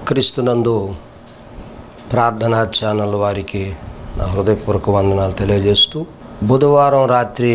క్రీస్తునందు ప్రార్థనా ఛానల్ వారికి నా హృదయపూర్వక వందనాలు తెలియజేస్తూ బుధవారం రాత్రి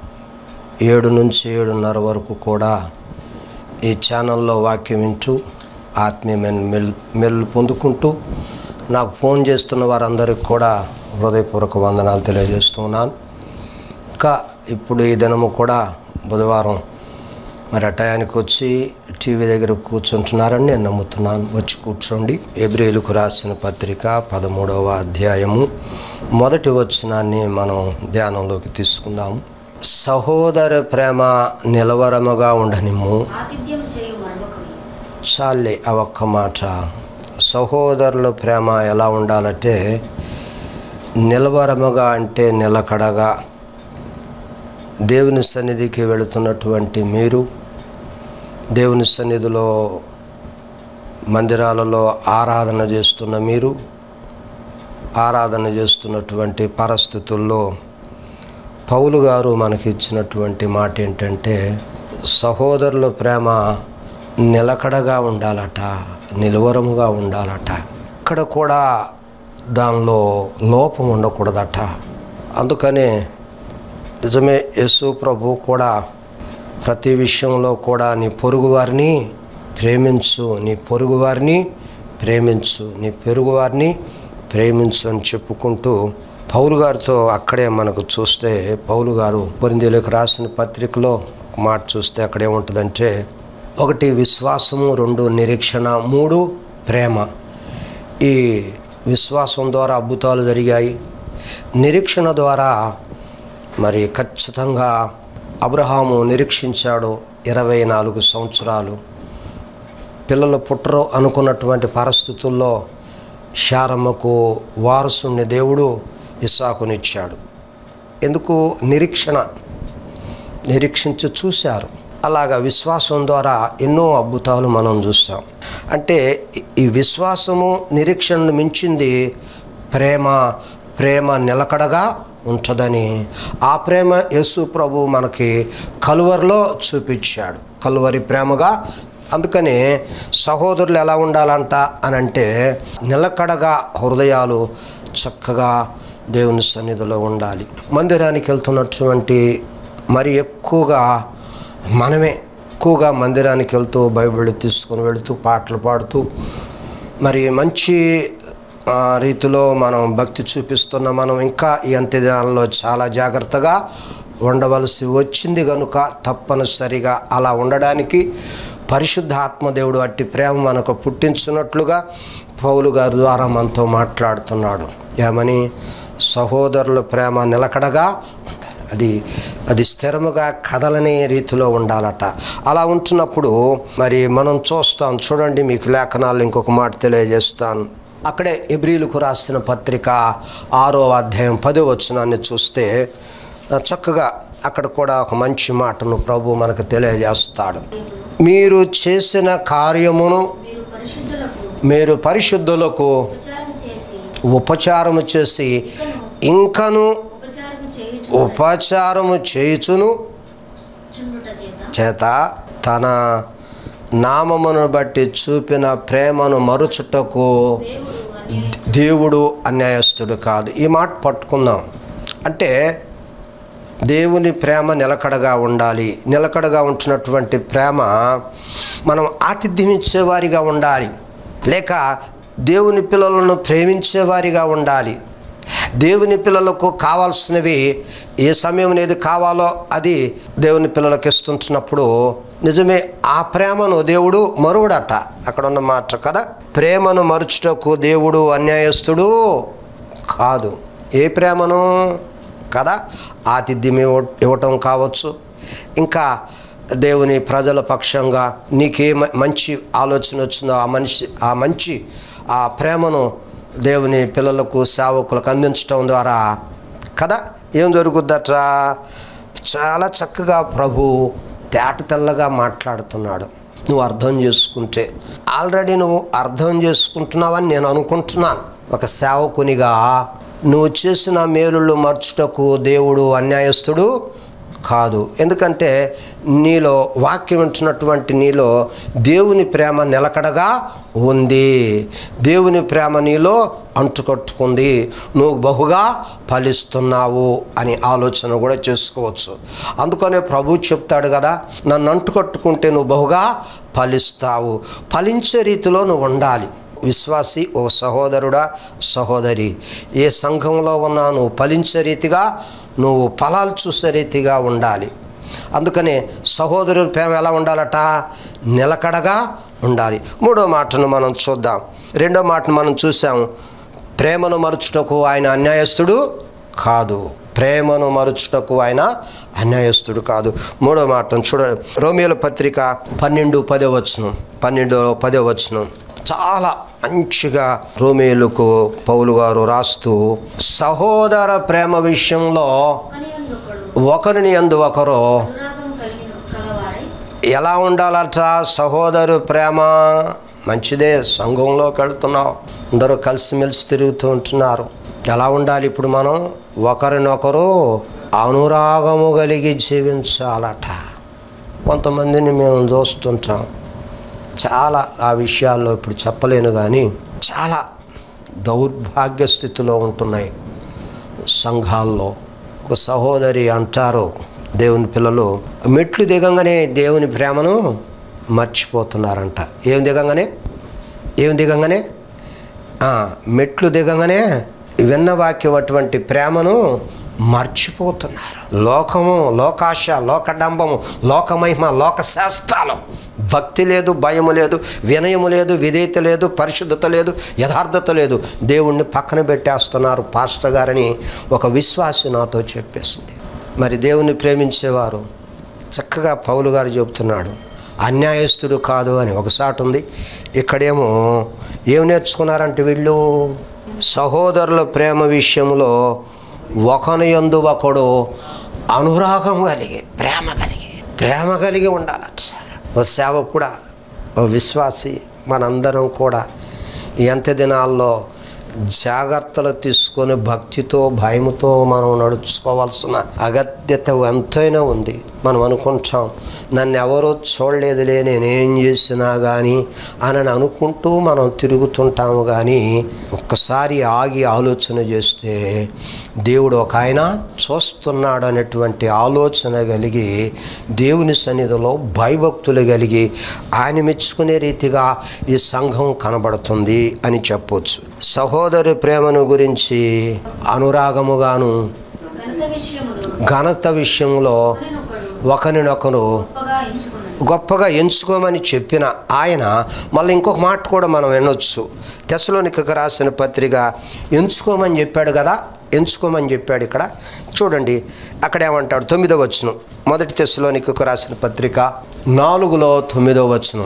ఏడు నుంచి ఏడున్నర వరకు కూడా ఈ ఛానల్లో వాక్యం వింటూ ఆత్మీయమైన మెల్ మెల్లు పొందుకుంటూ నాకు ఫోన్ చేస్తున్న వారందరికీ కూడా హృదయపూర్వక వందనాలు తెలియజేస్తున్నాను ఇంకా ఇప్పుడు ఈ దినము కూడా బుధవారం మరి ఆ టయానికి వచ్చి టీవీ దగ్గర కూర్చుంటున్నారని నేను నమ్ముతున్నాను వచ్చి కూర్చోండి ఎబ్రిలకు రాసిన పత్రిక పదమూడవ అధ్యాయము మొదటి వచనాన్ని మనం ధ్యానంలోకి తీసుకుందాము సహోదర ప్రేమ నిలవరముగా ఉండనిమ్ము ఆతిథ్యం చేయు మరొకరి చాలే ఆ ఒక్క మాట సహోదరుల ప్రేమ ఎలా ఉండాలంటే నిలవరముగా అంటే నిలకడగా దేవుని సన్నిధికి వెళుతున్నటువంటి మీరు దేవుని సన్నిధిలో మందిరాలలో ఆరాధన చేస్తున్న మీరు ఆరాధన చేస్తున్నటువంటి పరిస్థితుల్లో పౌలు గారు మనకి ఇచ్చినటువంటి మాట ఏంటంటే సహోదరుల ప్రేమ నిలకడగా ఉండాలట నిలువరముగా ఉండాలట ఇక్కడ కూడా దానిలో లోపం ఉండకూడదట అందుకనే నిజమే యేసు ప్రభు కూడా ప్రతి విషయంలో కూడా నీ పొరుగువారిని ప్రేమించు నీ పొరుగువారిని ప్రేమించు నీ పొరుగువారిని ప్రేమించు అని చెప్పుకుంటూ పౌలు గారితో అక్కడే మనకు చూస్తే పౌలు గారు కొరిందీలకు రాసిన పత్రికలో ఒక మాట చూస్తే అక్కడ ఏముంటుందంటే ఒకటి విశ్వాసము రెండు నిరీక్షణ మూడు ప్రేమ ఈ విశ్వాసం ద్వారా అద్భుతాలు జరిగాయి నిరీక్షణ ద్వారా మరి ఖచ్చితంగా అబ్రహాము నిరీక్షించాడు ఇరవై నాలుగు సంవత్సరాలు పిల్లలు పుట్టరు అనుకున్నటువంటి పరిస్థితుల్లో శారమ్మకు వారసుని దేవుడు ఇస్సాకునిచ్చాడు ఎందుకు నిరీక్షణ నిరీక్షించి చూశారు అలాగా విశ్వాసం ద్వారా ఎన్నో అద్భుతాలు మనం చూస్తాం అంటే ఈ- ఈ విశ్వాసము నిరీక్షణను మించింది ప్రేమ ప్రేమ నిలకడగా ఉంటుందని ఆ ప్రేమ యేసు ప్రభు మనకి కలువరిలో చూపించాడు కలువరి ప్రేమగా అందుకని సహోదరులు ఎలా ఉండాలంట అని అంటే నిలకడగా హృదయాలు చక్కగా దేవుని సన్నిధిలో ఉండాలి మందిరానికి వెళ్తున్నటువంటి మరి ఎక్కువగా మనమే ఎక్కువగా మందిరానికి వెళ్తూ బైబిల్ తీసుకొని వెళుతూ పాటలు పాడుతూ మరి మంచి ఆ, రీతిలో మనం భక్తి చూపిస్తున్న మనం ఇంకా ఈ అంత్యదినాల్లో చాలా జాగ్రత్తగా ఉండవలసి వచ్చింది కనుక తప్పనిసరిగా అలా ఉండడానికి పరిశుద్ధ ఆత్మదేవుడు అట్టి ప్రేమ మనకు పుట్టించున్నట్లుగా పౌలు గారి ద్వారా మనతో మాట్లాడుతున్నాడు ఏమని సహోదరుల ప్రేమ నిలకడగా ఉండాలి అది అది స్థిరముగా కదలనే రీతిలో ఉండాలట అలా ఉంటున్నప్పుడు మరి మనం చూస్తాం చూడండి మీకు లేఖనాలు ఇంకొక మాట తెలియజేస్తాను అక్కడే ఎబ్రిలకు రాసిన పత్రిక ఆరో అధ్యాయం పదో వచనాన్ని చూస్తే ఆ, చక్కగా అక్కడ కూడా ఒక మంచి మాటను ప్రభు మనకు తెలియజేస్తాడు మీరు చేసిన కార్యమును మీరు పరిశుద్ధులకు మీరు పరిశుద్ధులకు ఉపచారం చేసి ఉపచారము చేసి ఇకను ఇంకను ఉపచారం చేయుచు ఉపచారము చేయుచును చుండుట చేత చేత తన నామమును బట్టి చూపిన ప్రేమను మరుచుటకు దేవుడు అన్యాయ దేవుడు అన్యాయస్తుడు కాదు ఈ మాట పట్టుకుందాం అంటే దేవుని ప్రేమ నిలకడగా ఉండాలి నిలకడగా ఉంచినటువంటి ప్రేమ మనం ఆతిథ్యం ఇచ్చేవారిగా ఉండాలి లేక దేవుని పిల్లలను ప్రేమించేవారిగా ఉండాలి దేవుని పిల్లలకు కావాల్సినవి ఏ సమయం ఏది కావాలో అది దేవుని పిల్లలకు ఇస్తుంటున్నప్పుడు నిజమే ఆ ప్రేమను దేవుడు మరువుడట అక్కడ ఉన్న మాట కదా ప్రేమను మరుచుటకు దేవుడు అన్యాయస్తుడు కాదు ఏ ప్రేమను కదా ఆతిథ్యం ఇవ్వ- ఇవ్వటం కావచ్చు ఇంకా దేవుని ప్రజల పక్షంగా నీకే మ- మంచి ఆలోచన వచ్చిందో ఆ మనిషి ఆ మంచి ఆ ప్రేమను దేవుని పిల్లలకు సేవకులకు అందించటం ద్వారా కదా ఏం జరుగుద్దట చాలా చక్కగా ప్రభు తేట తెల్లగా మాట్లాడుతున్నాడు నువ్వు అర్థం చేసుకుంటే ఆల్రెడీ నువ్వు అర్థం చేసుకుంటున్నావని నేను అనుకుంటున్నాను ఒక సేవకునిగా నువ్వు చేసిన మేలుళ్ళు మర్చుటకు దేవుడు అన్యాయస్తుడు కాదు ఎందుకంటే నీలో వాక్యం ఉంచినటువంటి నీలో దేవుని ప్రేమ నిలకడగా ఉంది దేవుని ప్రేమ నీలో అంటుకట్టుకుంది నువ్వు బహుగా ఫలిస్తున్నావు అని ఆలోచన కూడా చేసుకోవచ్చు అందుకనే ప్రభు చెప్తాడు కదా నన్ను అంటుకట్టుకుంటే నువ్వు బహుగా ఫలిస్తావు ఫలించే రీతిలో నువ్వు ఉండాలి విశ్వాసి ఓ సహోదరుడా సహోదరి ఏ సంఘంలో ఉన్నా నువ్వు ఫలించే రీతిగా నువ్వు ఫలాలు చూసే రీతిగా ఉండాలి అందుకనే సహోదరుల ప్రేమ ఎలా ఉండాలట నిలకడగా ఉండాలి మూడో మాటను మనం చూద్దాం రెండో మాటను మనం చూసాం ప్రేమను మరుచుటకు ఆయన అన్యాయస్తుడు కాదు ప్రేమను మరుచుటకు ఆయన అన్యాయస్తుడు కాదు మూడో మాటను చూడ రోమియోల పత్రిక పన్నెండు పదో వచ్చును పన్నెండు పదో వచ్చును చాలా మంచిగా రోమియోలకు పౌలు గారు రాస్తూ సహోదర ప్రేమ విషయంలో ఒకని ఒకడు ఒకరిని ఎందు ఒకరు అనురాగం కలిగిన కలవారై ఎలా ఉండాలట సహోదరు ప్రేమ మంచిదే సంఘంలోకి వెళ్తున్నాం అందరూ కలిసిమెలిసి తిరుగుతూ ఉంటున్నారు ఎలా ఉండాలి ఇప్పుడు మనం ఒకరినొకరు అనురాగము కలిగి జీవించాలట కొంతమందిని మేము చూస్తుంటాం చాలా ఆ విషయాల్లో ఇప్పుడు చెప్పలేను కానీ చాలా దౌర్భాగ్య స్థితిలో ఉంటున్నాయి సంఘాల్లో ఒక సహోదరి అంటారు దేవుని పిల్లలు మెట్లు దిగంగానే దేవుని ప్రేమను మర్చిపోతున్నారంట ఏం దిగంగానే ఏం దిగంగానే ఆ, మెట్లు దిగంగానే విన్న వాక్యం అటువంటి ప్రేమను మర్చిపోతున్నారు లోకము లోకాశ లోకడంబము లోకమహిమ లోక శాస్త్రాలు భక్తి లేదు భయము లేదు వినయము లేదు విధేయత లేదు పరిశుద్ధత లేదు యథార్థత లేదు దేవుణ్ణి పక్కన పెట్టేస్తున్నారు పాస్టర్ గారని ఒక విశ్వాసి నాతో చెప్పేసింది మరి దేవుణ్ణి ప్రేమించేవారు చక్కగా పౌలు గారు చెబుతున్నాడు అన్యాయస్తుడు కాదు అని ఒకసారి ఉంది ఇక్కడేమో ఏం నేర్చుకున్నారంటే వీళ్ళు సహోదరుల ప్రేమ విషయంలో ఒకని యందు ఒకడు అనురాగం కలిగి ప్రేమ కలిగి ప్రేమ కలిగి ఉండాలట ఓ సేవకుడా ఓ విశ్వాసి మనందరం కూడా ఎంత దినాల్లో జాగ్రత్తలు తీసుకొని భక్తితో భయముతో మనం నడుచుకోవాల్సిన అగత్యత ఎంతైనా ఉంది మనం అనుకుంటాం నన్ను ఎవరో చూడలేదులే నేనేం చేసినా కానీ అని అనుకుంటూ మనం తిరుగుతుంటాము కానీ ఒక్కసారి ఆగి ఆలోచన చేస్తే దేవుడు ఒక ఆయన చూస్తున్నాడు అనేటువంటి ఆలోచన కలిగి దేవుని సన్నిధిలో భయభక్తులు కలిగి ఆయన మెచ్చుకునే రీతిగా ఈ సంఘం కనబడుతుంది అని చెప్పొచ్చు సహోదరి ప్రేమను గురించి అనురాగముగాను ఘనత విషయములో ఘనత విషయంలో ఒకరినొకడు ఒకరినొకరు గొప్పగా ఎంచుకున్నాడు గొప్పగా ఎంచుకోమని చెప్పిన ఆయన మళ్ళీ ఇంకొక మాట కూడా మనం వినొచ్చు తెసలోనికకు రాసిన పత్రిక ఎంచుకోమని చెప్పాడు కదా ఎంచుకోమని చెప్పాడు ఇక్కడ చూడండి అక్కడ ఏమంటాడు తొమ్మిదో వచ్చును మొదటి తెసలోనికకు రాసిన పత్రిక నాలుగులో తొమ్మిదో వచ్చును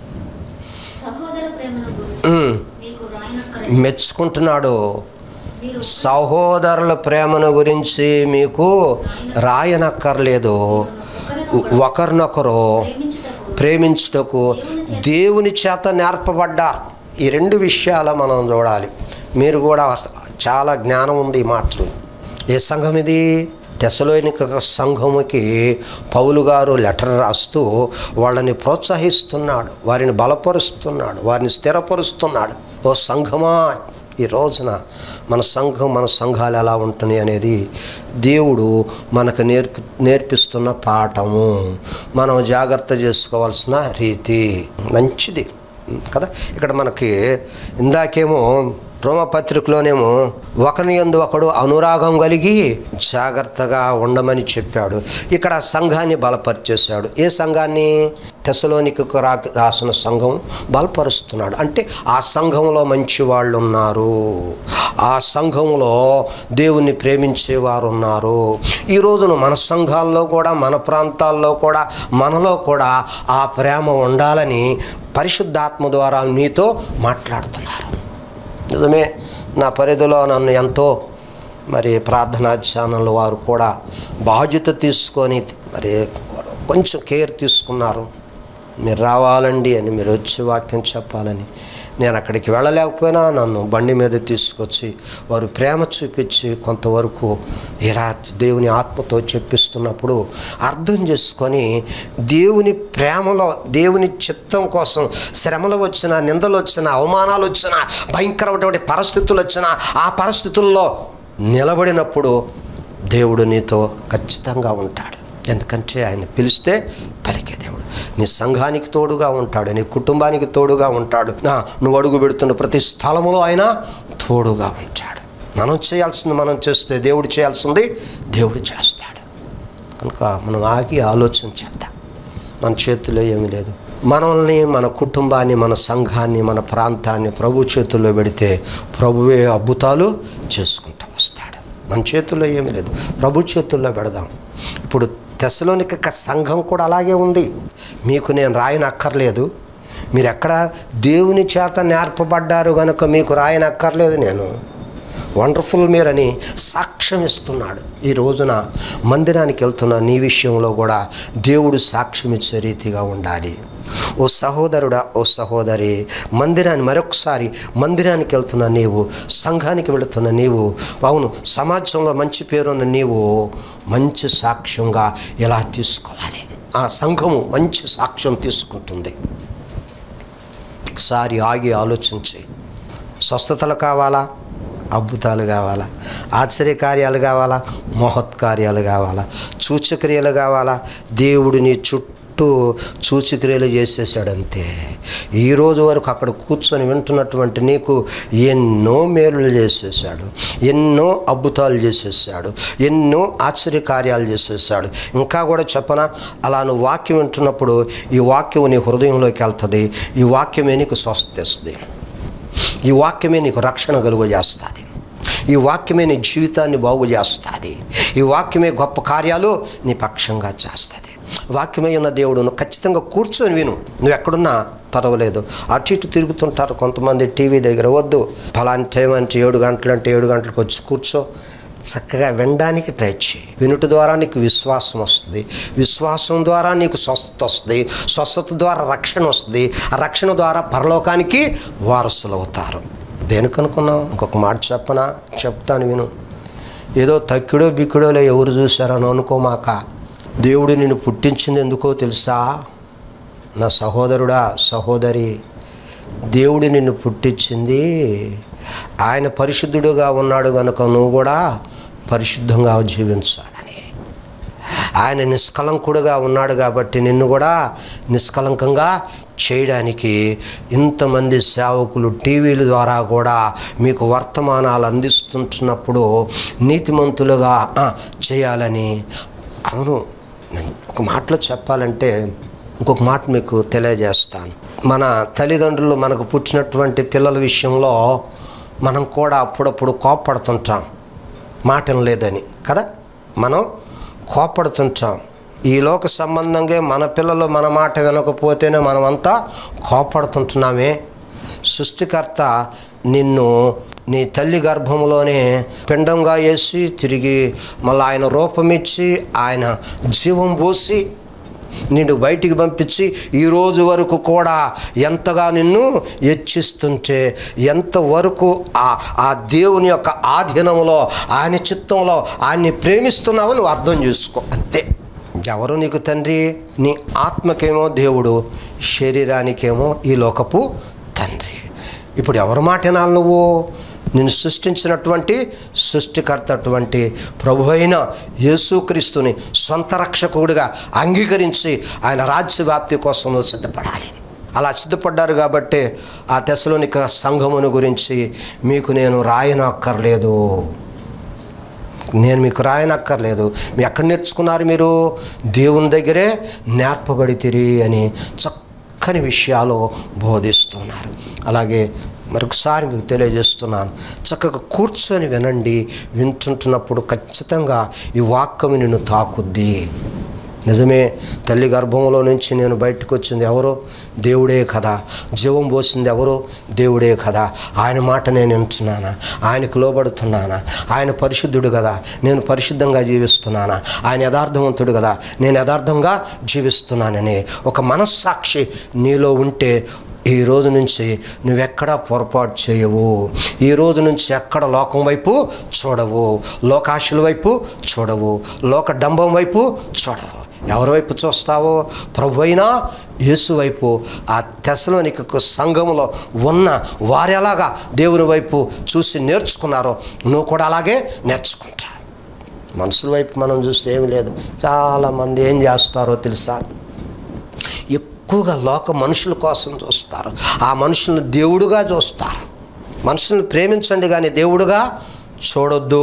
సహోదర ప్రేమను గురించి ఉమ్, మీకు రాయనక్కర మెచ్చుకుంటున్నాడు మీరు సహోదరుల ప్రేమను గురించి మీకు రాయనక్కర్లేదు ఒకరినొకడు ఒకరినొకరు ప్రేమించుటకు ప్రేమించుటకు దేవుని చేత నేర్పబడ్డారు ఈ రెండు విషయాలు మనం చూడాలి మీరు కూడా చాలా జ్ఞానం ఉంది ఈ మాటలు ఏ సంఘం ఇది తెసలోనిక సంఘముకి పౌలు గారు లెటర్ రాస్తూ వాళ్ళని ప్రోత్సహిస్తున్నాడు వారిని బలపరుస్తున్నాడు వారిని స్థిరపరుస్తున్నాడు ఓ సంఘమా ఈ రోజున మన సంఘం మన సంఘాలు ఎలా ఉంటున్నాయి అనేది దేవుడు మనకు నేర్పి నేర్పిస్తున్న పాఠము మనం జాగ్రత్త చేసుకోవాల్సిన రీతి మంచిది కదా ఇక్కడ మనకి ఇందాకేమో రోమపత్రికలోనేమో ఒకరి యందు ఒకడు అనురాగం కలిగి జాగ్రత్తగా ఉండమని చెప్పాడు ఇక్కడ సంఘాన్ని బలపరిచేశాడు ఏ సంఘాన్ని తెసలోనికి రా రాసిన సంఘం బలపరుస్తున్నాడు అంటే ఆ సంఘంలో మంచి వాళ్ళు ఉన్నారు ఆ సంఘంలో దేవుణ్ణి ప్రేమించేవారు ఉన్నారు ఈ రోజున మన సంఘాల్లో కూడా మన ప్రాంతాల్లో కూడా మనలో కూడా ఆ ప్రేమ ఉండాలని పరిశుద్ధాత్మ ద్వారా మీతో మాట్లాడుతున్నారు నిజమే నా పరిధిలో నన్ను ఎంతో మరి ప్రార్థనా ఛానల్ వారు కూడా బాధ్యత తీసుకొని మరి కొంచెం కేర్ తీసుకున్నారు మీరు రావాలండి అని మీరు వచ్చి వాక్యం చెప్పాలని నేను అక్కడికి వెళ్ళలేకపోయినా నన్ను బండి మీద తీసుకొచ్చి వారు ప్రేమ చూపించి కొంతవరకు ఇలా దేవుని ఆత్మతో చెప్పిస్తున్నప్పుడు అర్థం చేసుకొని దేవుని ప్రేమలో దేవుని చిత్తం కోసం శ్రమలు వచ్చిన నిందలు వచ్చిన అవమానాలు వచ్చిన భయంకరమైనటువంటి పరిస్థితులు వచ్చిన ఆ పరిస్థితుల్లో నిలబడినప్పుడు దేవుడు నీతో ఖచ్చితంగా ఉంటాడు ఎందుకంటే ఆయన పిలిస్తే పలికే దేవుడు నీ సంఘానికి తోడుగా ఉంటాడు నీ కుటుంబానికి తోడుగా ఉంటాడు ఆ, నువ్వు అడుగు పెడుతున్న ప్రతి స్థలములో ఆయన తోడుగా ఉంటాడు మనం చేయాల్సింది మనం చేస్తే దేవుడు చేయాల్సింది దేవుడు చేస్తాడు కనుక మనం ఆగి ఆలోచన చేద్దాం మన చేతిలో ఏమీ లేదు మనల్ని మన కుటుంబాన్ని మన సంఘాన్ని మన ప్రాంతాన్ని ప్రభు చేతుల్లో పెడితే ప్రభువే అద్భుతాలు చేసుకుంటూ వస్తాడు మన చేతుల్లో ఏమీ లేదు ప్రభు చేతుల్లో పెడదాం ఇప్పుడు తెశలోనిక సంఘం కూడా అలాగే ఉంది మీకు నేను రాయనక్కర్లేదు మీరు ఎక్కడ దేవుని చేత నేర్పబడ్డారు కనుక మీకు రాయనక్కర్లేదు నేను వండర్ఫుల్ మీరని సాక్ష్యం ఇస్తున్నాడు ఈ రోజున మందిరానికి వెళ్తున్న నీ విషయంలో కూడా దేవుడు సాక్ష్యం ఇచ్చే రీతిగా ఉండాలి ఓ సహోదరుడా ఓ సహోదరి మందిరాన్ని మరొకసారి మందిరానికి వెళ్తున్న నీవు సంఘానికి వెళుతున్న నీవు అవును సమాజంలో మంచి పేరున్న నీవు మంచి సాక్ష్యంగా ఎలా తీసుకోవాలి ఆ సంఘము మంచి సాక్ష్యం తీసుకుంటుంది ఒకసారి ఆగి ఆలోచించి స్వస్థతలు కావాలా అద్భుతాలు కావాలా ఆశ్చర్యకార్యాలు కావాలా మహత్కార్యాలు కావాలా సూచక్రియలు కావాలా దేవుడు నీ చుట్టూ సూచక్రియలు చేసేసాడంతే ఈ రోజు వరకు అక్కడ కూర్చొని వింటున్నటువంటి నీకు ఎన్నో మేలులు చేసేసాడు ఎన్నో అద్భుతాలు చేసేసాడు ఎన్నో ఆశ్చర్యకార్యాలు చేసేసాడు ఇంకా కూడా చెప్పనా అలా నువ్వు వాక్యం వింటున్నప్పుడు ఈ వాక్యం నీ హృదయంలోకి వెళ్తుంది ఈ వాక్యమే నీకు స్వస్థ ఇస్తుంది ఈ వాక్యమే నీకు రక్షణ కలుగు చేస్తుంది ఈ వాక్యమే నీ జీవితాన్ని బాగు చేస్తుంది ఈ వాక్యమే గొప్ప కార్యాలు నీ పక్షంగా చేస్తుంది వాక్యమే ఉన్న దేవుడు నువ్వు ఖచ్చితంగా కూర్చొని విను నువ్వు ఎక్కడున్నా పర్వాలేదు అటు ఇటు తిరుగుతుంటారు కొంతమంది టీవీ దగ్గర వద్దు ఫలాని టైం అంటే ఏడు గంటలు అంటే ఏడు గంటలకు వచ్చి కూర్చో చక్కగా వినడానికి ట్రై చేయి వినుట ద్వారా నీకు విశ్వాసం వస్తుంది విశ్వాసం ద్వారా నీకు స్వస్థత వస్తుంది స్వస్థత ద్వారా రక్షణ వస్తుంది ఆ రక్షణ ద్వారా పరలోకానికి వారసులు అవుతారు దేనికి అనుకున్నావు ఇంకొక మాట చెప్పనా చెప్తాను విను ఏదో తక్కిడో బిక్కుడోలో ఎవరు చూశారని అనుకోమాక దేవుడు నిన్ను పుట్టించింది ఎందుకో తెలుసా నా సహోదరుడా సహోదరి దేవుడు నిన్ను పుట్టించింది ఆయన పరిశుద్ధుడుగా ఉన్నాడు కనుక నువ్వు కూడా పరిశుద్ధంగా జీవించాలని ఆయన నిష్కలంకుడుగా ఉన్నాడు కాబట్టి నిన్ను కూడా నిష్కలంకంగా చేయడానికి ఇంతమంది సేవకులు టీవీల ద్వారా కూడా మీకు వర్తమానాలు అందిస్తుంటున్నప్పుడు నీతిమంతులుగా ఆ, చేయాలని అవును నేను ఒక మాటలో చెప్పాలంటే ఇంకొక మాట మీకు తెలియజేస్తాను మన తల్లిదండ్రులు మనకు పుట్టినటువంటి పిల్లల విషయంలో మనం కూడా అప్పుడప్పుడు కోప్పడుతుంటాం మాట లేదని కదా మనం కోపడుతుంటాం ఈ లోక సంబంధంగా మన పిల్లలు మన మాట వినకపోతేనే మనమంతా కోపడుతుంటున్నామే సృష్టికర్త నిన్ను నీ తల్లి గర్భంలోనే పిండంగా వేసి తిరిగి మళ్ళీ ఆయన రూపమిచ్చి ఆయన జీవం పోసి నిన్ను బయటికి పంపించి ఈ రోజు వరకు కూడా ఎంతగా నిన్ను హెచ్చిస్తుంటే ఎంతవరకు ఆ ఆ దేవుని యొక్క ఆధీనంలో ఆయన చిత్తంలో ఆయన్ని ప్రేమిస్తున్నావు నువ్వు అర్థం చేసుకో అంతే ఎవరు నీకు తండ్రి నీ ఆత్మకేమో దేవుడు శరీరానికేమో ఈ లోకపు తండ్రి ఇప్పుడు ఎవరి మాట వినాలి నువ్వు నిన్ను సృష్టించినటువంటి సృష్టికర్త అటువంటి ప్రభు అయిన యేసుక్రీస్తుని సొంత రక్షకుడిగా అంగీకరించి ఆయన రాజ్య వ్యాప్తి కోసం నువ్వు సిద్ధపడాలి అలా సిద్ధపడ్డారు కాబట్టి ఆ తెశలోనిక సంఘమును గురించి మీకు నేను రాయనక్కర్లేదు నేను మీకు రాయనక్కర్లేదు మీ ఎక్కడ నేర్చుకున్నారు మీరు దేవుని దగ్గరే నేర్పబడితిరి అని చక్కని విషయాలు బోధిస్తున్నారు అలాగే మరొకసారి మీకు తెలియజేస్తున్నాను చక్కగా కూర్చొని వినండి వింటుంటున్నప్పుడు ఖచ్చితంగా ఈ వాక్యం నిన్ను తాకుద్ది నిజమే తల్లి గర్భంలో నుంచి నేను బయటకు వచ్చింది ఎవరో దేవుడే కదా జీవం పోసింది ఎవరో దేవుడే కదా ఆయన మాట నేను వింటున్నానా ఆయనకు లోబడుతున్నానా ఆయన పరిశుద్ధుడు కదా నేను పరిశుద్ధంగా జీవిస్తున్నానా ఆయన యథార్థవంతుడు కదా నేను యథార్థంగా జీవిస్తున్నానని ఒక మనస్సాక్షి నీలో ఉంటే ఈ రోజు నుంచి నువ్వెక్కడా పొరపాటు చేయవు ఈ రోజు నుంచి ఎక్కడ లోకం వైపు చూడవు లోకాశుల వైపు చూడవు లోక డంబం వైపు చూడవు ఎవరి వైపు చూస్తావో ప్రభు అయినా యేసు వైపు ఆ తెసలోనికకు సంఘములో ఉన్న వారు ఎలాగా దేవుని వైపు చూసి నేర్చుకున్నారో నువ్వు కూడా అలాగే నేర్చుకుంటా మనుషుల వైపు మనం చూస్తే ఏమి లేదు చాలామంది ఏం చేస్తారో తెలుసా ఎక్కువగా లోక మనుషుల కోసం చూస్తారు ఆ మనుషులను దేవుడుగా చూస్తారు మనుషుల్ని ప్రేమించండి కానీ దేవుడుగా చూడొద్దు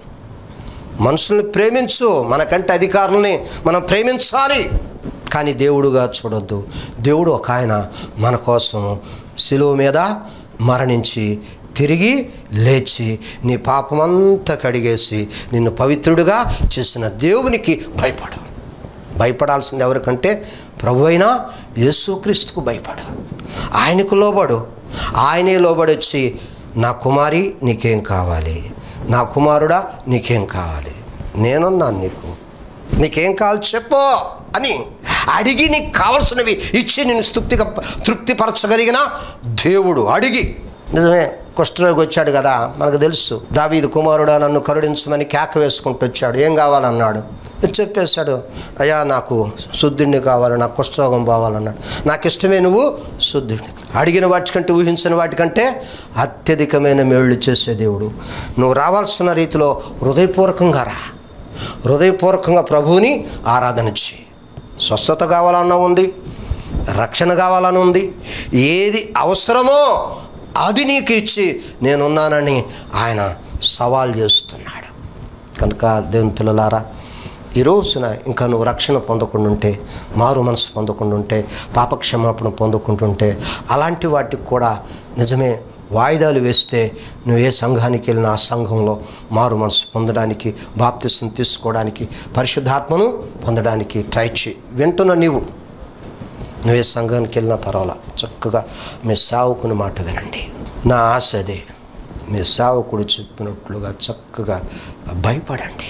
మనుషుల్ని ప్రేమించు మనకంటే అధికారుల్ని మనం ప్రేమించాలి కానీ దేవుడుగా చూడొద్దు దేవుడు ఒక ఆయన మన కోసం శిలువ మీద మరణించి తిరిగి లేచి నీ పాపమంతా కడిగేసి నిన్ను పవిత్రుడిగా చేసిన దేవునికి భయపడు భయపడాల్సింది ఎవరికంటే ప్రభు అయినా యేసుక్రీస్తుకు భయపడు ఆయనకు లోబడు ఆయనే లోబడి వచ్చి నా కుమారి నీకేం కావాలి నా కుమారుడా నీకేం కావాలి నేనున్నాను నీకు నీకేం కావాలి చెప్పు అని అడిగి నీకు కావలసినవి ఇచ్చి నేను తృప్తిగా తృప్తిపరచగలిగిన దేవుడు అడిగి నిజమే కుష్ఠరోగి వచ్చాడు కదా మనకు తెలుసు దావీదు కుమారుడా నన్ను కరుణించమని కేక వేసుకుంటూ వచ్చాడు ఏం కావాలన్నాడు చెప్పేశాడు అయ్యా నాకు శుద్ధుడిని కావాలి నాకు కుష్ఠరోగం పోవాలన్నాడు నాకు ఇష్టమే నువ్వు శుద్ధుడిని అడిగిన వాటికంటే ఊహించిన వాటికంటే అత్యధికమైన మేళ్ళు చేసే దేవుడు నువ్వు రావాల్సిన రీతిలో హృదయపూర్వకంగా రా హృదయపూర్వకంగా ప్రభువుని ఆరాధన చేయి స్వస్థత కావాలన్న ఉంది రక్షణ కావాలని ఉంది ఏది అవసరమో అది నీకు ఇచ్చి నేనున్నానని ఆయన సవాల్ చేస్తున్నాడు కనుక దేవుని పిల్లలారా ఈ రోజున ఇంకా నువ్వు రక్షణ పొందకుండా ఉంటే మారు మనసు పొందకుండా ఉంటే పాపక్షమాపణ పొందుకుంటుంటే అలాంటి వాటికి కూడా నిజమే వాయిదాలు వేస్తే నువ్వు ఏ సంఘానికి వెళ్ళినా ఆ సంఘంలో మారు మనసు పొందడానికి బాప్తిసం తీసుకోవడానికి పరిశుద్ధాత్మను పొందడానికి ట్రై చేయి వింటున్న నీవు నువ్వే సంఘానికి వెళ్ళినా పర్వాలా చక్కగా మీ సావుకుని మాట వినండి నా ఆశ అదే మీ సావుకుడు చెప్పినట్లుగా చక్కగా భయపడండి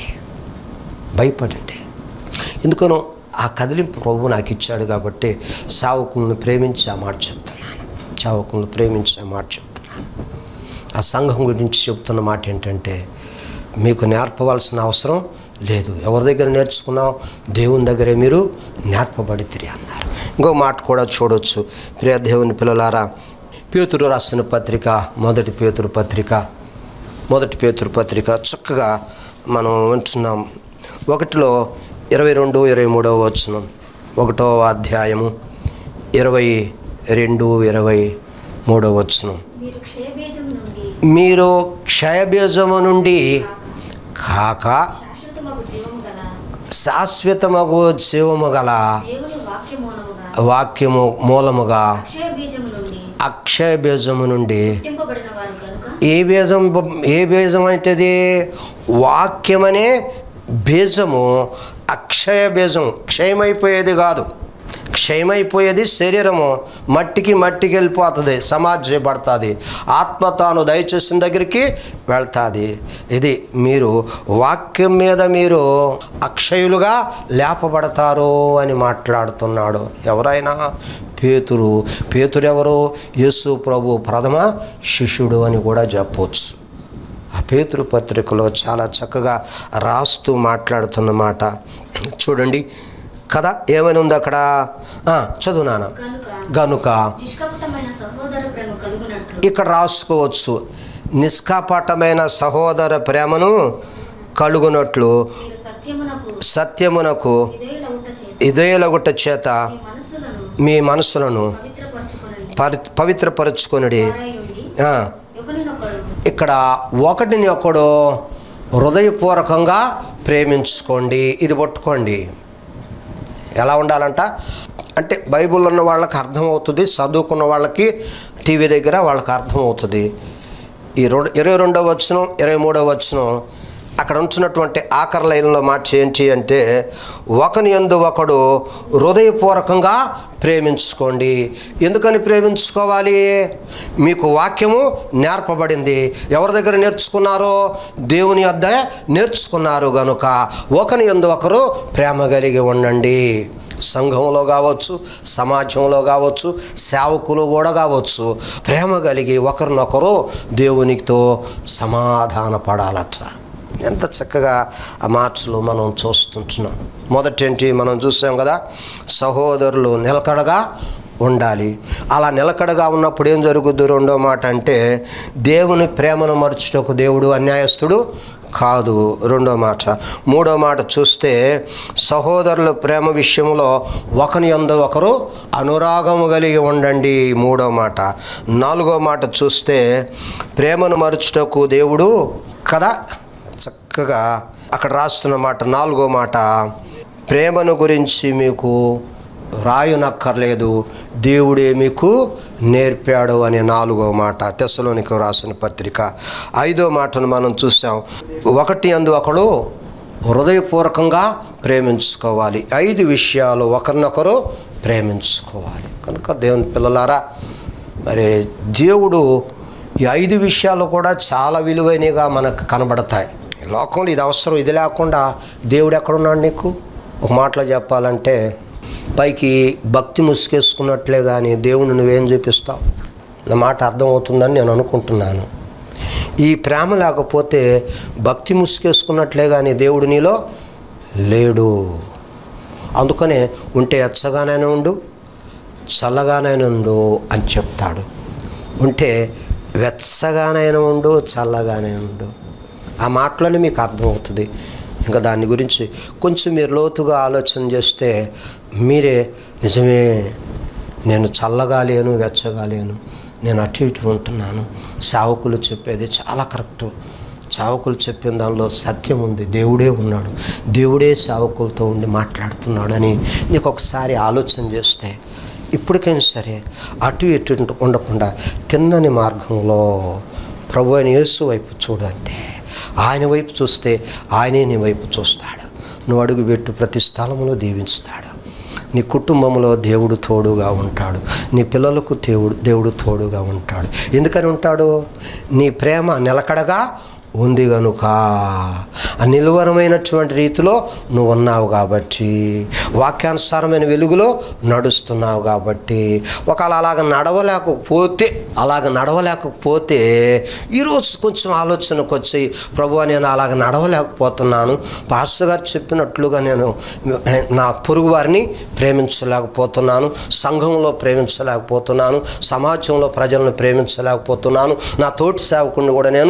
భయపడండి ఎందుకనో ఆ కదిలింపు ప్రభు నాకు ఇచ్చాడు కాబట్టి సావుకులను ప్రేమించి ఆ మాట చెప్తున్నాను సావుకులను ప్రేమించి ఆ మాట చెప్తున్నాను ఆ సంఘం గురించి చెప్తున్న మాట ఏంటంటే మీకు నేర్పవలసిన అవసరం లేదు ఎవరి దగ్గర నేర్చుకున్నావు దేవుని దగ్గరే మీరు నేర్పబడితిరి అన్నారు ఇంకో మాట కూడా చూడొచ్చు ప్రియ దేవుని పిల్లలారా పేతురు రాసిన పత్రిక మొదటి పేతురు పత్రిక మొదటి పేతురు పత్రిక చక్కగా మనం వింటున్నాం ఒకటిలో ఇరవై రెండు ఇరవై మూడవ వచనం ఒకటో అధ్యాయము ఇరవై రెండు ఇరవై మూడవ వచనం మీరు క్షయబీజం నుండి మీరు క్షయబీజము నుండి కాక శాశ్వతమగు జీవము గల శాశ్వతమగు జీవము గల దేవుని వాక్యమూలముగా వాక్యము మూలముగా అక్షయ బీజము నుండి అక్షయ బీజము నుండి పుట్టింపబడిన వారు కనుక ఏ బీజం ఏ బీజం అవుతుంది వాక్యమనే బీజము అక్షయ బీజం క్షయమైపోయేది కాదు క్షయమైపోయేది శరీరము మట్టికి మట్టికి వెళ్ళిపోతుంది సమాజపడుతుంది ఆత్మ తాను దయచేసిన దగ్గరికి వెళ్తుంది ఇది మీరు వాక్యం మీద మీరు అక్షయులుగా లేపబడతారు అని మాట్లాడుతున్నాడు ఎవరైనా పేతురు పేతురు ఎవరు యేసు ప్రభు ప్రథమ శిష్యుడు అని కూడా చెప్పవచ్చు ఆ పేతురు పత్రికలో చాలా చక్కగా రాస్తూ మాట్లాడుతున్న మాట చూడండి కదా ఏమైనా ఉంది అక్కడ ఆ, చదువు నాన్న కనుక గనుక నిష్కపటమైన సహోదర ప్రేమ కలుగునట్లు ఇక్కడ రాసుకోవచ్చు నిష్కాపటమైన సహోదర ప్రేమను కలుగునట్లు మీరు సత్యమునకు సత్యమునకు ఇదేలవుట చేత ఇదేలగుట చేత మీ మనస్సులను మీ మనసులను పవిత్రపరచుకొనండి పరి పవిత్రపరచుకొనుడి వారయుండి ఆ, ఒకరినొకడు ఇక్కడ ఒకటిని ఒకడు హృదయపూర్వకంగా ప్రేమించుకోండి ఇది పట్టుకోండి ఎలా ఉండాలంట అంటే బైబిల్ ఉన్న వాళ్ళకి అర్థమవుతుంది చదువుకున్న వాళ్ళకి టీవీ దగ్గర వాళ్ళకి అర్థమవుతుంది ఈ రెండు ఇరవై రెండవ వచనం ఇరవై మూడవ వచనం అక్కడ ఉంచినటువంటి ఆఖరి లైన్లో మాట ఏంటి అంటే ఒకని ఎందు ఒకడు హృదయపూర్వకంగా ప్రేమించుకోండి ఎందుకని ప్రేమించుకోవాలి మీకు వాక్యము నేర్పబడింది ఎవరి దగ్గర నేర్చుకున్నారో దేవుని వద్ద నేర్చుకున్నారు గనుక ఒకని ఎందు ఒకరు ప్రేమ కలిగి ఉండండి సంఘంలో కావచ్చు సమాజంలో కావచ్చు సేవకులు కూడా కావచ్చు ప్రేమ కలిగి ఒకరినొకరు దేవునితో సమాధాన పడాలట ఎంత చక్కగా ఆ మార్చులు మనం చూస్తుంటున్నాం మొదటేంటి మనం చూసాం కదా సహోదరులు నిలకడగా ఉండాలి అలా నిలకడగా ఉన్నప్పుడు ఏం జరుగుద్ది రెండో మాట అంటే దేవుని ప్రేమను మరచుటకు దేవుడు అన్యాయస్తుడు కాదు రెండో మాట మూడో మాట చూస్తే సహోదరుల ప్రేమ విషయంలో ఒకని యందు ఒకరు అనురాగము కలిగి ఉండండి మూడో మాట నాలుగో మాట చూస్తే ప్రేమను మరచుటకు దేవుడు కదా చక్కగా అక్కడ రాస్తున్న మాట నాలుగో మాట ప్రేమను గురించి మీకు రాయునక్కర్లేదు దేవుడే మీకు నేర్పాడు అనే నాలుగో మాట తెస్సలోనికి రాసిన పత్రిక ఐదో మాటను మనం చూసాం ఒకటి అందు ఒకడు హృదయపూర్వకంగా ప్రేమించుకోవాలి ఐదు విషయాలు ఒకరినొకరు ప్రేమించుకోవాలి కనుక దేవుని పిల్లలారా మరి దేవుడు ఈ ఐదు విషయాలు కూడా చాలా విలువైనవిగా మనకు కనబడతాయి ఈ లోకంలో ఇది అవసరం ఇది లేకుండా దేవుడు ఎక్కడున్నాడు నీకు ఒక మాటలో చెప్పాలంటే పైకి భక్తి ముసుగేసుకున్నట్లే కానీ దేవుని నువ్వేం చూపిస్తావు నా మాట అర్థమవుతుందని నేను అనుకుంటున్నాను ఈ ప్రేమ లేకపోతే భక్తి ముసుగేసుకున్నట్లే కానీ దేవుడు నీలో లేడు అందుకనే ఉంటే ఎచ్చగానైనా ఉండు చల్లగానైనా ఉండు అని చెప్తాడు ఉంటే వెచ్చగానైనా ఉండు చల్లగానే ఉండు ఆ మాటలోనే మీకు అర్థమవుతుంది ఇంకా దాని గురించి కొంచెం మీరు లోతుగా ఆలోచన చేస్తే మీరే నిజమే నేను చల్లగా లేను వెచ్చగా లేను నేను అటు ఇటు ఉంటున్నాను సావకులు చెప్పేది చాలా కరెక్ట్ సావకులు చెప్పిన దానిలో సత్యం ఉంది దేవుడే ఉన్నాడు దేవుడే సావకులతో ఉండి మాట్లాడుతున్నాడు అని నీకు ఒకసారి ఆలోచన చేస్తే ఇప్పటికైనా సరే అటు ఇటు ఉండకుండా తిన్నని మార్గంలో ప్రభు అయిన యేసు వైపు చూడంతే ఆయన వైపు చూస్తే ఆయనే నీ వైపు చూస్తాడు నువ్వు అడుగు పెట్టు ప్రతి స్థలంలో దీవించుతాడు నీ కుటుంబంలో దేవుడు తోడుగా ఉంటాడు నీ పిల్లలకు దేవుడు దేవుడు తోడుగా ఉంటాడు ఎందుకని ఉంటాడు నీ ప్రేమ నిలకడగా ఉంది కనుక ఆ నిలువరమైనటువంటి రీతిలో నువ్వు ఉన్నావు కాబట్టి వాక్యానుసారమైన వెలుగులో నడుస్తున్నావు కాబట్టి ఒకవేళ అలాగ నడవలేకపోతే అలాగ నడవలేకపోతే ఈరోజు కొంచెం ఆలోచనకు వచ్చి ప్రభు నేను అలాగ నడవలేకపోతున్నాను పాస్టర్ గారు చెప్పినట్లుగా నేను నా పొరుగు వారిని ప్రేమించలేకపోతున్నాను సంఘంలో ప్రేమించలేకపోతున్నాను సమాజంలో ప్రజలను ప్రేమించలేకపోతున్నాను నా తోటి సేవకుడిని కూడా నేను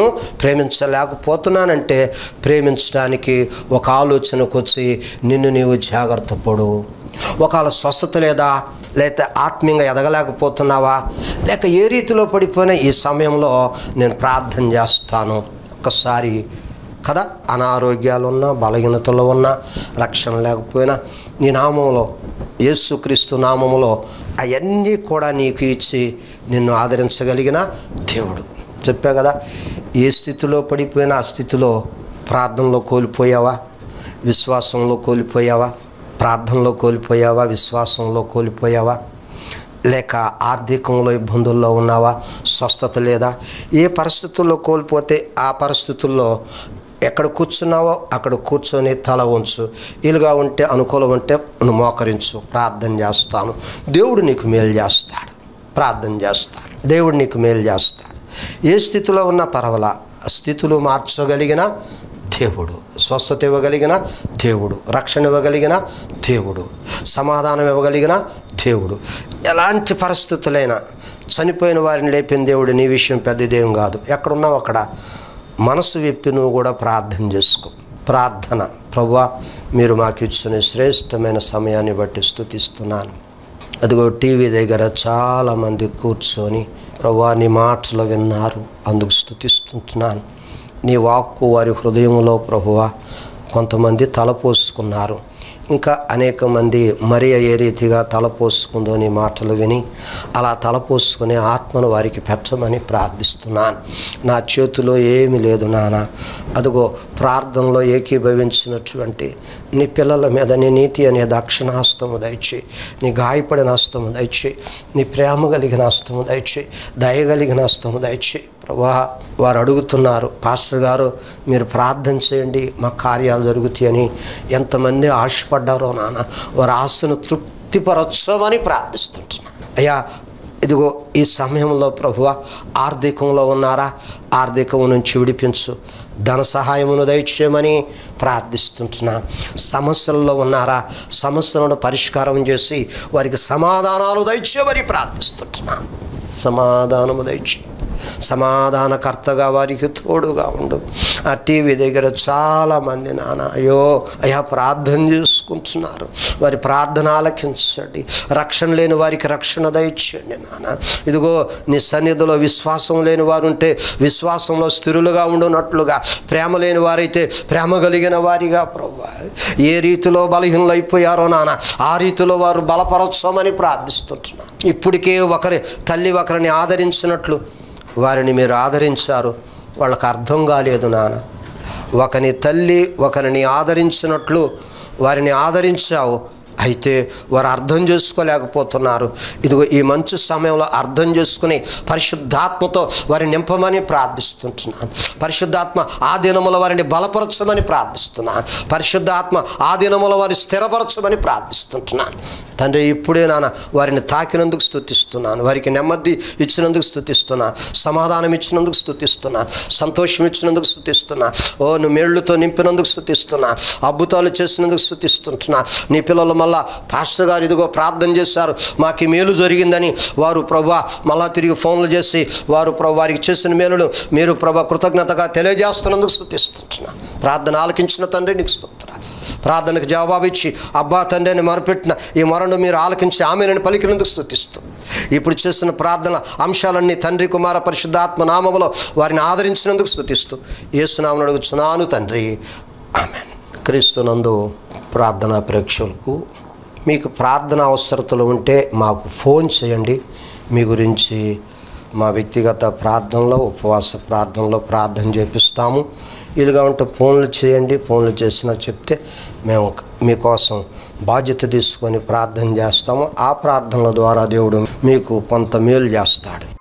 ప్రేమించలేకపోతున్నానంటే ప్రేమించడానికి ఒక ఆలోచనకు వచ్చి నిన్ను నీవు జాగ్రత్త పడు ఒకవేళ స్వస్థత లేదా లేకపోతే ఆత్మీయంగా ఎదగలేకపోతున్నావా లేక ఏ రీతిలో పడిపోయినా ఈ సమయంలో నేను ప్రార్థన చేస్తాను ఒక్కసారి కదా అనారోగ్యాలు ఉన్నా బలహీనతలు ఉన్నా రక్షణ లేకపోయినా నీ నామంలో యేసుక్రీస్తు నామములో అవన్నీ కూడా నీకు ఇచ్చి నిన్ను ఆదరించగలిగిన దేవుడు చెప్పా కదా ఏ స్థితిలో పడిపోయినా ఆ స్థితిలో ప్రార్థనలో కోల్పోయావా విశ్వాసంలో కోల్పోయావా ప్రార్థనలో కోల్పోయావా విశ్వాసంలో కోల్పోయావా లేక ఆర్థికంలో ఇబ్బందుల్లో ఉన్నావా స్వస్థత లేదా ఏ పరిస్థితుల్లో కోల్పోతే ఆ పరిస్థితుల్లో ఎక్కడ కూర్చున్నావో అక్కడ కూర్చొని తల ఉంచు ఇలుగా ఉంటే అనుకూలం ఉంటే నువ్వు మోకరించు ప్రార్థన చేస్తాను దేవుడు నీకు మేలు చేస్తాడు ప్రార్థన చేస్తాను దేవుడు నీకు మేలు చేస్తాడు ఏ స్థితిలో ఉన్నా పర్వాలా ఆ స్థితులు మార్చగలిగిన దేవుడు స్వస్థత ఇవ్వగలిగిన దేవుడు రక్షణ ఇవ్వగలిగిన దేవుడు సమాధానం ఇవ్వగలిగిన దేవుడు ఎలాంటి పరిస్థితులైనా చనిపోయిన వారిని లేపిన దేవుడు నీ విషయం పెద్దదేం కాదు ఎక్కడున్నావు అక్కడ మనసు విప్పి నువ్వు కూడా ప్రార్థన చేసుకో ప్రార్థన ప్రభా మీరు మాకు ఇచ్చిన శ్రేష్టమైన సమయాన్ని బట్టి స్థుతిస్తున్నాను అదిగో టీవీ దగ్గర చాలామంది కూర్చొని ప్రభా నీ మాటలు విన్నారు అందుకు స్థుతిస్తుంటున్నాను నీ వాక్కు వారి హృదయంలో ప్రభువ కొంతమంది తలపోసుకున్నారు ఇంకా అనేక మంది మరి ఏ రీతిగా తలపోసుకుందో నీ మాటలు విని అలా తలపోసుకునే ఆత్మను వారికి పెట్టమని ప్రార్థిస్తున్నాను నా చేతిలో ఏమీ లేదు నాన్న అదిగో ప్రార్థనలో ఏకీభవించినటువంటి నీ పిల్లల మీద నీ నీతి అనే దక్షిణాస్తము దయచే నీ గాయపడిన హస్తము దయచే నీ ప్రేమ కలిగిన హస్తము దయచే దయ కలిగిన హస్తము దయచే ప్రభా వారు అడుగుతున్నారు పాస్టర్ గారు మీరు ప్రార్థన చేయండి మా కార్యాలు జరుగుతాయని ఎంతమంది ఆశపడ్డారో నాన్న వారి ఆశను తృప్తిపరచమని ప్రార్థిస్తుంటున్నాను అయ్యా ఇదిగో ఈ సమయంలో ప్రభువ ఆర్థికంలో ఉన్నారా ఆర్థికం నుంచి విడిపించు ధన సహాయమును దయచేయమని ప్రార్థిస్తుంటున్నాను సమస్యల్లో ఉన్నారా సమస్యలను పరిష్కారం చేసి వారికి సమాధానాలు దయచేయమని ప్రార్థిస్తుంటున్నాను సమాధానము దయచే సమాధానకర్తగా వారికి తోడుగా ఉండు ఆ టీవీ దగ్గర చాలామంది నాన్న అయ్యో అయ్యా ప్రార్థన చేసుకుంటున్నారు వారి ప్రార్థన ఆలకించండి రక్షణ లేని వారికి రక్షణ దయచేయండి నాన్న ఇదిగో నీ సన్నిధిలో విశ్వాసం లేని వారు ఉంటే విశ్వాసంలో స్థిరులుగా ఉండునట్లుగా ప్రేమ లేని వారైతే ప్రేమ కలిగిన వారిగా ప్రభు ఏ రీతిలో బలహీనలైపోయారో నాన్న ఆ రీతిలో వారు బలపరచమని ప్రార్థిస్తుంటున్నాను ఇప్పటికే ఒకరి తల్లి ఒకరిని ఆదరించినట్లు వారిని మీరు ఆదరించారు వాళ్ళకి అర్థం కాలేదు నాన్న ఒకని తల్లి ఒకరిని ఆదరించినట్లు వారిని ఆదరించావు అయితే వారు అర్థం చేసుకోలేకపోతున్నారు ఇదిగో ఈ మంచి సమయంలో అర్థం చేసుకుని పరిశుద్ధాత్మతో వారిని నింపమని ప్రార్థిస్తుంటున్నాను పరిశుద్ధాత్మ ఆ దినముల వారిని బలపరచమని ప్రార్థిస్తున్నాను పరిశుద్ధాత్మ ఆ దినముల వారిని స్థిరపరచమని ప్రార్థిస్తుంటున్నాను తండ్రి ఇప్పుడే నాన్న వారిని తాకినందుకు స్థుతిస్తున్నాను వారికి నెమ్మది ఇచ్చినందుకు స్థుతిస్తున్నాను సమాధానం ఇచ్చినందుకు స్థుతిస్తున్నాను సంతోషం ఇచ్చినందుకు స్థుతిస్తున్నా ఓ నువ్వు మేళ్లతో నింపినందుకు స్థుతిస్తున్నా అద్భుతాలు చేసినందుకు స్థుతిస్తుంటున్నా నీ పిల్లలు మళ్ళా పాస్టర్ గారు ఇదిగో ప్రార్థన చేశారు మాకు ఈ మేలు జరిగిందని వారు ప్రభు మళ్ళా తిరిగి ఫోన్లు చేసి వారు ప్రభు వారికి చేసిన మేలును మీరు ప్రభు కృతజ్ఞతగా తెలియజేస్తున్నందుకు స్థుతిస్తుంటున్నా ప్రార్థన ఆలకించిన తండ్రి నీకు స్తోత్ర ప్రార్థనకు జవాబు ఇచ్చి అబ్బా తండ్రి అని మొరపెట్టిన ఈ మొరను మీరు ఆలకించి ఆమెను పలికినందుకు స్థుతిస్తూ ఇప్పుడు చేసిన ప్రార్థన అంశాలన్నీ తండ్రి కుమార పరిశుద్ధాత్మ నామములో వారిని ఆదరించినందుకు స్థుతిస్తూ ఏసునామను అడుగుచున్నాను తండ్రి ఆమె క్రీస్తునందు ప్రార్థనా ప్రేక్షకులకు మీకు ప్రార్థన అవసరతలు ఉంటే మాకు ఫోన్ చేయండి మీ గురించి మా వ్యక్తిగత ప్రార్థనలో ఉపవాస ప్రార్థనలో ప్రార్థన చేపిస్తాము వీలుగా ఉంటే ఫోన్లు చేయండి ఫోన్లు చేసినా చెప్తే మేము మీకోసం బాధ్యత తీసుకొని ప్రార్థన చేస్తాము ఆ ప్రార్థనల ద్వారా దేవుడు మీకు కొంత మేలు చేస్తాడు